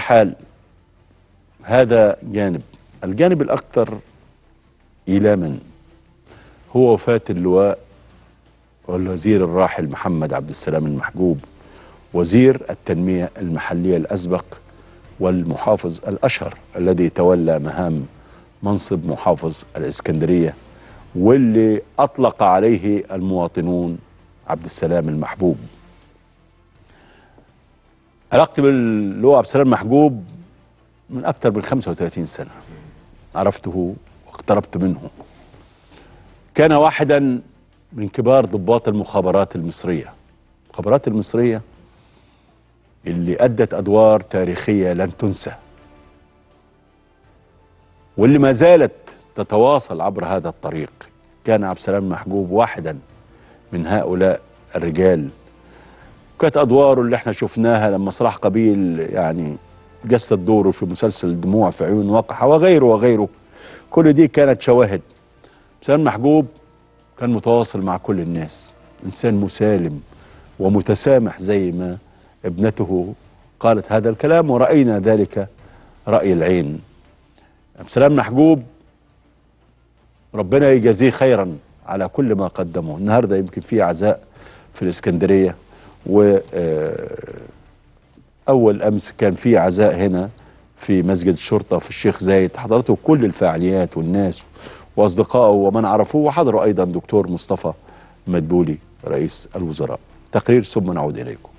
حال هذا جانب الجانب الأكثر إيلاما هو وفاة اللواء والوزير الراحل محمد عبد السلام المحجوب وزير التنمية المحلية الأسبق والمحافظ الأشهر الذي تولى مهام منصب محافظ الإسكندرية واللي أطلق عليه المواطنون عبد السلام المحبوب علاقتي باللواء عبد السلام المحجوب من أكثر من 35 سنة عرفته واقتربت منه كان واحدا من كبار ضباط المخابرات المصرية المخابرات المصرية اللي أدت أدوار تاريخية لن تنسى واللي ما زالت تتواصل عبر هذا الطريق كان عبد السلام محجوب واحدا من هؤلاء الرجال كانت أدواره اللي احنا شفناها لما صلاح قبيل يعني جسد دوره في مسلسل دموع في عيون وقحة وغيره وغيره كل دي كانت شواهد سلام محجوب كان متواصل مع كل الناس إنسان مسالم ومتسامح زي ما ابنته قالت هذا الكلام ورأينا ذلك رأي العين عبد السلام محجوب ربنا يجازيه خيرا على كل ما قدمه النهارده يمكن في عزاء في الإسكندرية و أول أمس كان في عزاء هنا في مسجد الشرطة في الشيخ زايد حضرته كل الفعاليات والناس وأصدقائه ومن عرفوه وحضروا أيضا دكتور مصطفى مدبولي رئيس الوزراء تقرير ثم نعود إليكم